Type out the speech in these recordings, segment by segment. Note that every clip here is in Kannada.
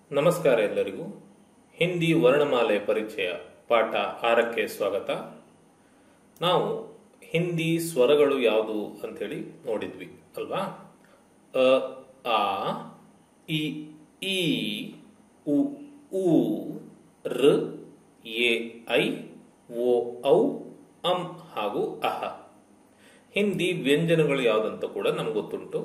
ನಮಸ್ಕಾರ ಎಲ್ಲರಿಗೂ ಹಿಂದಿ ವರ್ಣಮಾಲೆ ಪರಿಚಯ ಪಾಠ ಆರಕ್ಕೆ ಸ್ವಾಗತ ನಾವು ಹಿಂದಿ ಸ್ವರಗಳು ಯಾವುದು ಅಂಥೇಳಿ ನೋಡಿದ್ವಿ ಅಲ್ವಾ ಅ ಆ ಇ ಈ ಉ ಊ ರ್ ಎ ಐ ಓ ಔ ಅಂ ಹಾಗೂ ಅಹ ಹಿಂದಿ ವ್ಯಂಜನಗಳು ಯಾವುದಂತ ಕೂಡ ನಮ್ಗೆ ಗೊತ್ತುಂಟು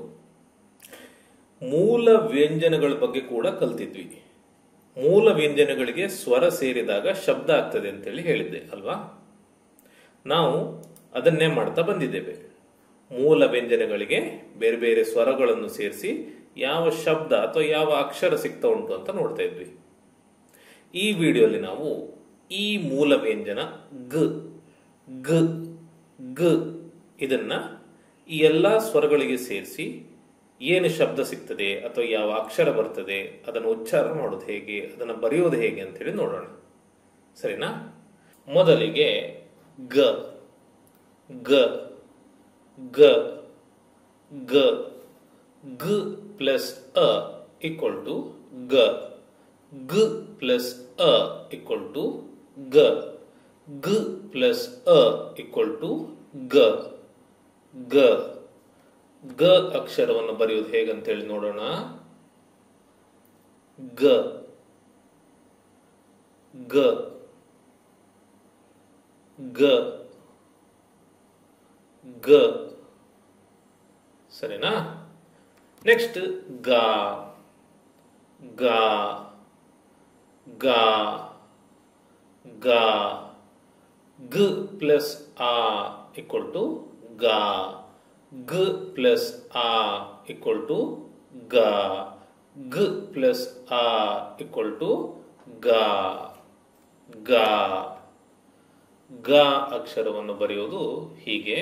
ಮೂಲ ವ್ಯಂಜನಗಳ ಬಗ್ಗೆ ಕೂಡ ಕಲ್ತಿದ್ವಿ ಮೂಲ ವ್ಯಂಜನಗಳಿಗೆ ಸ್ವರ ಸೇರಿದಾಗ ಶಬ್ದ ಆಗ್ತದೆ ಅಂತೇಳಿ ಹೇಳಿದ್ದೆ ಅಲ್ವಾ ನಾವು ಅದನ್ನೇ ಮಾಡ್ತಾ ಬಂದಿದ್ದೇವೆ ಮೂಲ ವ್ಯಂಜನಗಳಿಗೆ ಬೇರೆ ಬೇರೆ ಸ್ವರಗಳನ್ನು ಸೇರಿಸಿ ಯಾವ ಶಬ್ದ ಅಥವಾ ಯಾವ ಅಕ್ಷರ ಸಿಗ್ತಾ ಉಂಟು ಅಂತ ನೋಡ್ತಾ ಇದ್ವಿ ಈ ವಿಡಿಯೋಲಿ ನಾವು ಈ ಮೂಲ ವ್ಯಂಜನ ಗ್ ಗ್ ಗ್ ಇದನ್ನ ಈ ಎಲ್ಲಾ ಸ್ವರಗಳಿಗೆ ಸೇರಿಸಿ ಏನು ಶಬ್ದ ಸಿಗ್ತದೆ ಅಥವಾ ಯಾವ ಅಕ್ಷರ ಬರ್ತದೆ ಅದನ್ನು ಉಚ್ಚಾರ ಮಾಡೋದು ಹೇಗೆ ಅದನ್ನು ಬರೆಯೋದು ಹೇಗೆ ಅಂತೇಳಿ ನೋಡೋಣ ಸರಿನಾ ಮೊದಲಿಗೆ ಗ ಗ ಗ ಗ ಗ ಪ್ಲಸ್ ಅ ಈಕ್ವಲ್ ಟು ಗ ಗ ಪ್ಲಸ್ ಅ ಈಕ್ವಲ್ ಟು ಗ ಗ ಪ್ಲಸ್ ಅ ಈಕ್ವಲ್ ಟು ಗ ಗ ಗ ಅಕ್ಷರವನ್ನು ಬರೆಯುವುದು ಹೇಗಂತೇಳಿ ನೋಡೋಣ ಗ ಗ ಗ ಗ ಸರಿನಾ ನೆಕ್ಸ್ಟ್ ಗ ಗ ಗ ಗ ಗ ಪ್ಲಸ್ ಆ ಈಕ್ವಲ್ ಟು ಗ ಗ ಪ್ಲಸ್ ಆ ಈಕ್ವಲ್ ಟು ಗ ಗ ಪ್ಲಸ್ ಆ ಈಕ್ವಲ್ ಟು ಗ ಗ ಗ ಅಕ್ಷರವನ್ನು ಬರೆಯುವುದು ಹೀಗೆ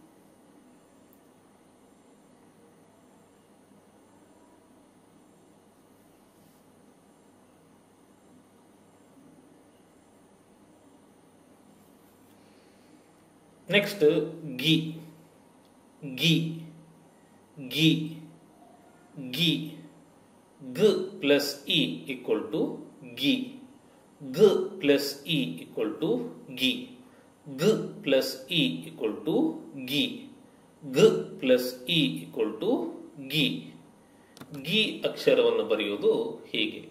ನೆಕ್ಸ್ಟ್ ಗಿ ಗಿ ಗಿ ಗಿ ಗ ಪ್ಲಸ್ ಇ ಈಕ್ವಲ್ ಟು ಗಿ ಗ ಪ್ಲಸ್ ಇ ಈಕ್ವಲ್ ಟು ಗಿ ಗ ಪ್ಲಸ್ ಇ ಈಕ್ವಲ್ ಟು ಗಿ ಗ ಪ್ಲಸ್ ಇ ಈಕ್ವಲ್ ಟು ಗಿ ಗಿ ಅಕ್ಷರವನ್ನು ಬರೆಯುವುದು ಹೀಗೆ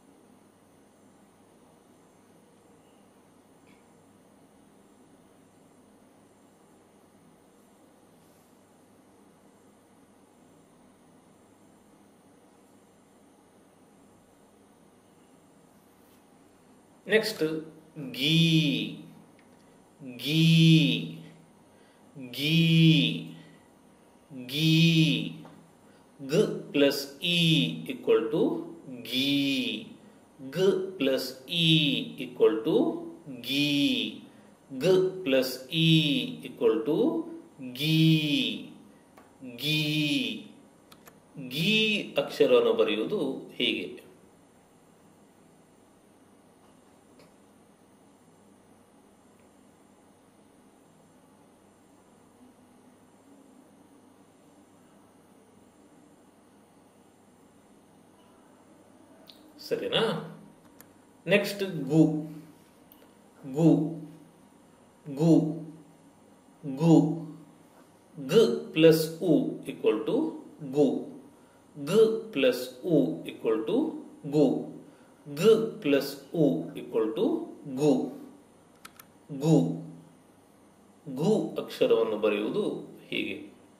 ನೆಕ್ಸ್ಟ್ ಗೀ ಗೀ ಗೀ ಗೀ ಗ ಪ್ಲಸ್ ಇ ಈಕ್ವಲ್ ಟು ಗೀ ಗ ಪ್ಲಸ್ ಇ ಈಕ್ವಲ್ ಟು ಗೀ ಗ ಪ್ಲಸ್ ಇ ಈಕ್ವಲ್ ಟು ಗೀ ಗೀ ಗೀ ಅಕ್ಷರವನ್ನು ಬರೆಯುವುದು ಹೀಗೆ ಸರಿನಾ ನೆಕ್ಸ್ಟ್ ಗು ಗು ಗು ಗು ಗ ಪ್ಲಸ್ ಉ ಈಕ್ವಲ್ ಟು ಗು ಗ ಪ್ಲಸ್ ಉ ಈಕ್ವಲ್ ಟು ಗು ಗ ಪ್ಲಸ್ ಉ ಈಕ್ವಲ್ ಟು ಗು ಗು ಗು ಅಕ್ಷರವನ್ನು ಬರೆಯುವುದು ಹೀಗೆ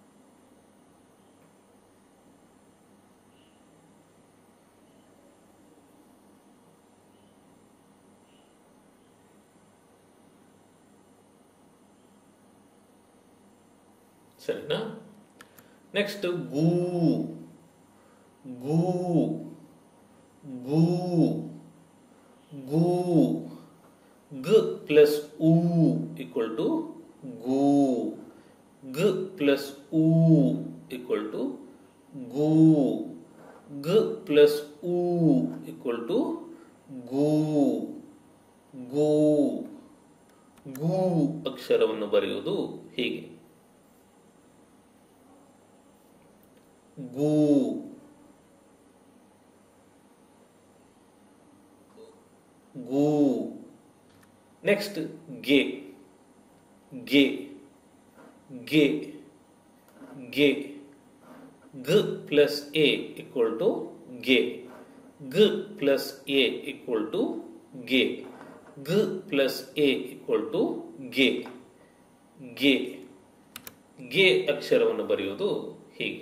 ಸರಿನಾ ನೆಕ್ಸ್ಟ್ ಗೂ ಗೂ ಗೂ ಗೂ ಗ ಪ್ಲಸ್ ಉ ಈಕ್ವಲ್ ಟು ಗೂ ಗ ಪ್ಲಸ್ ಉ ಈಕ್ವಲ್ ಟು ಗೂ ಗ ಪ್ಲಸ್ ಉ ಈಕ್ವಲ್ ಟು ಗೂ ಗೂ ಗೂ ಅಕ್ಷರವನ್ನು ಬರೆಯುವುದು ಹೀಗೆ ಗೂ ಗು ನೆಕ್ಸ್ಟ್ ಗೆ ಗೆ ಗೆ ಗೆ ಗ ಪ್ಲಸ್ ಎ ಈಕ್ವಲ್ ಟು ಗೆ ಗ ಪ್ಲಸ್ ಎ ಈಕ್ವಲ್ ಟು ಗೆ ಗ ಪ್ಲಸ್ ಎ ಈಕ್ವಲ್ ಟು ಗೆ ಗೆ ಗೆ ಅಕ್ಷರವನ್ನು ಬರೆಯುವುದು ಹೀಗೆ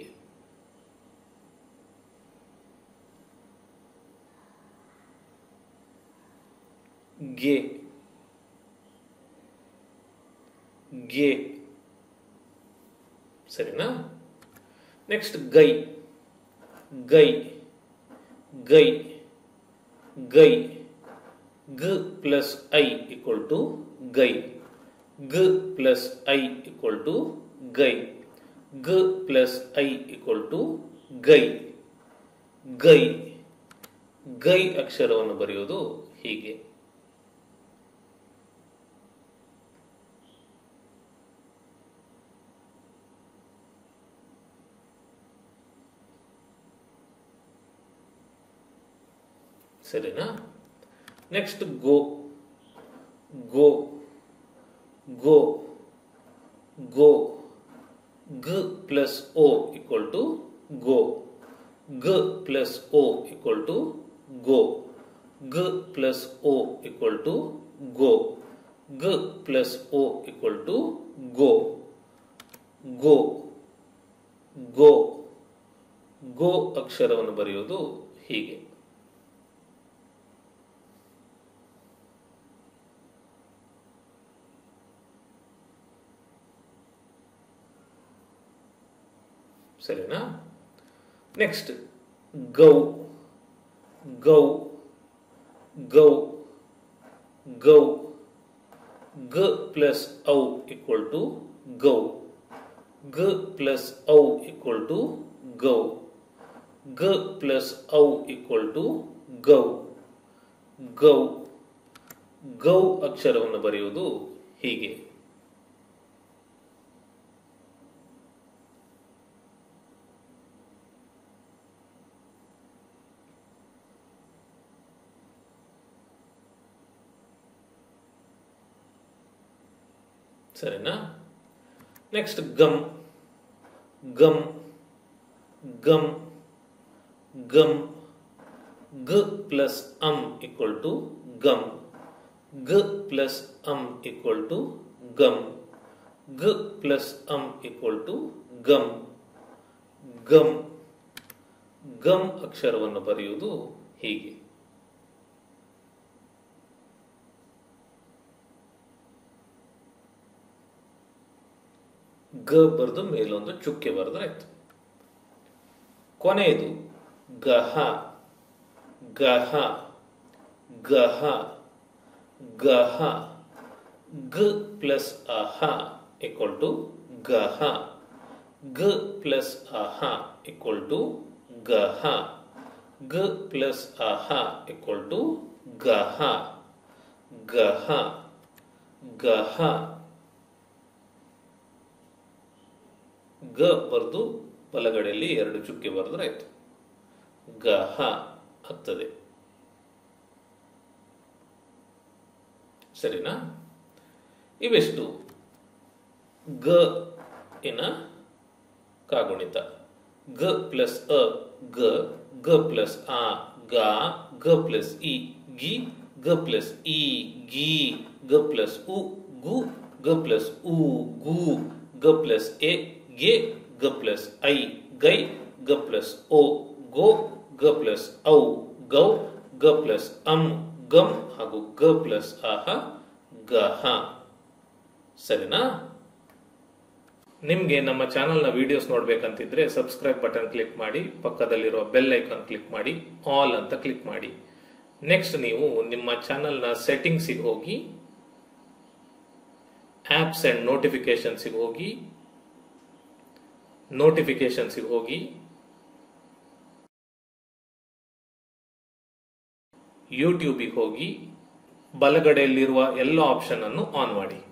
ಗೆ ಗೆ ಸರಿನಾ ನೆಕ್ಸ್ಟ್ ಗೈ ಗೈ ಗೈ ಗೈ ಗ ಪ್ಲಸ್ ಐ ಈಕ್ವಲ್ ಟು ಗೈ ಗ ಪ್ಲಸ್ ಐ ಈಕ್ವಲ್ ಟು ಗೈ ಗ ಪ್ಲಸ್ ಐ ಈಕ್ವಲ್ ಟು ಗೈ ಗೈ ಗೈ ಅಕ್ಷರವನ್ನು ಬರೆಯುವುದು ಹೀಗೆ ಸರಿನಾ ನೆಕ್ಸ್ಟ್ ಗೋ ಗೋ ಗೋ ಗೋ ಗ ಪ್ಲಸ್ ಓ ಈಕ್ವಲ್ ಟು ಗೋ ಗ ಪ್ಲಸ್ ಓ ಈಕ್ವಲ್ ಟು ಗೋ ಗ ಪ್ಲಸ್ ಓ ಈಕ್ವಲ್ ಟು ಗೋ ಗ ಪ್ಲಸ್ ಓ ಈಕ್ವಲ್ ಟು ಗೋ ಗೋ ಗೋ ಗೋ ಅಕ್ಷರವನ್ನು ಬರೆಯುವುದು ಹೀಗೆ ಸರಿನಾ ನೆಕ್ಸ್ಟ್ ಗೌ ಗೌ ಗೌ ಗೌ ಗ ಪ್ಲಸ್ ಔ ಈಕ್ವಲ್ ಟು ಗೌ ಗ ಪ್ಲಸ್ ಔ ಈಕ್ವಲ್ ಟು ಗೌ ಗ ಪ್ಲಸ್ ಔ ಈಕ್ವಲ್ ಟು ಗೌ ಗೌ ಗೌ ಅಕ್ಷರವನ್ನು ಬರೆಯುವುದು ಹೀಗೆ ಸರಿನಾ ನೆಕ್ಸ್ಟ್ ಗಮ್ ಗಮ್ ಗಮ್ ಗಮ್ ಗ ಪ್ಲಸ್ ಅಮ್ ಈಕ್ವಲ್ ಟು ಗಮ್ ಗ ಪ್ಲಸ್ ಅಮ್ ಈಕ್ವಲ್ ಟು ಗಮ್ ಗ ಪ್ಲಸ್ ಅಮ್ ಈಕ್ವಲ್ ಟು ಗಮ್ ಗಮ್ ಗಮ್ ಅಕ್ಷರವನ್ನು ಬರೆಯುವುದು ಹೀಗೆ ಗ ಬರೆದು ಮೇಲೊಂದು ಚುಕ್ಕೆ ಬರೆದ್ರೆ ಆಯ್ತು ಕೊನೆಯದು ಗಹ ಗಹ ಗಹ ಗಹ ಗ ಪ್ಲಸ್ ಅಹ ಈಕ್ವಲ್ ಟು ಗಹ ಗ ಪ್ಲಸ್ ಅಹ ಈಕ್ವಲ್ ಟು ಗಹ ಗ ಪ್ಲಸ್ ಅಹ ಈಕ್ವಲ್ ಟು ಗಹ ಗಹ ಗಹ ಗ ಬರೆದು ಬಲಗಡೆಯಲ್ಲಿ ಎರಡು ಚುಕ್ಕೆ ಬರೆದ್ರೆ ಆಯ್ತು ಗಹ ಆಗ್ತದೆ ಸರಿನಾ ಇವೆಷ್ಟು ಗ ಇನ ಕಾಗುಣಿತ ಗ ಪ್ಲಸ್ ಅ ಗ ಗ ಪ್ಲಸ್ ಆ ಗ ಗ ಪ್ಲಸ್ ಇ ಗಿ ಗ ಪ್ಲಸ್ ಇ ಗಿ ಗ ಪ್ಲಸ್ ಉ ಗು ಗ ಪ್ಲಸ್ ಉ ಗು ಗ ಪ್ಲಸ್ ಎ ಗೆ ಗ ಪ್ಲಸ್ ಐ ಗೈ ಗ ಪ್ಲಸ್ ಓ ಗೋ ಗ ಪ್ಲಸ್ ಔ ಗೌ ಗ ಪ್ಲಸ್ ಅಂ ಗಮ್ ಹಾಗೂ ಗ ಪ್ಲಸ್ ಆಹ ಗಹ ಸರಿನಾ ನಿಮ್ಗೆ ನಮ್ಮ ಚಾನೆಲ್ನ ವಿಡಿಯೋಸ್ ನೋಡ್ಬೇಕಂತಿದ್ರೆ ಸಬ್ಸ್ಕ್ರೈಬ್ ಬಟನ್ ಕ್ಲಿಕ್ ಮಾಡಿ ಪಕ್ಕದಲ್ಲಿರುವ ಬೆಲ್ ಐಕಾನ್ ಕ್ಲಿಕ್ ಮಾಡಿ ಆಲ್ ಅಂತ ಕ್ಲಿಕ್ ಮಾಡಿ ನೆಕ್ಸ್ಟ್ ನೀವು ನಿಮ್ಮ ಚಾನೆಲ್ನ ಸೆಟ್ಟಿಂಗ್ಸಿಗೆ ಹೋಗಿ ಆಪ್ಸ್ ಅಂಡ್ ನೋಟಿಫಿಕೇಶನ್ಸಿಗೆ ಹೋಗಿ ನೋಟಿಫಿಕೇಶನ್ಸಿಗೆ ಹೋಗಿ ಯೂಟ್ಯೂಬಿಗೆ ಹೋಗಿ ಬಲಗಡೆಯಲ್ಲಿರುವ ಎಲ್ಲ ಆಪ್ಷನ್ ಅನ್ನು ಆನ್ ಮಾಡಿ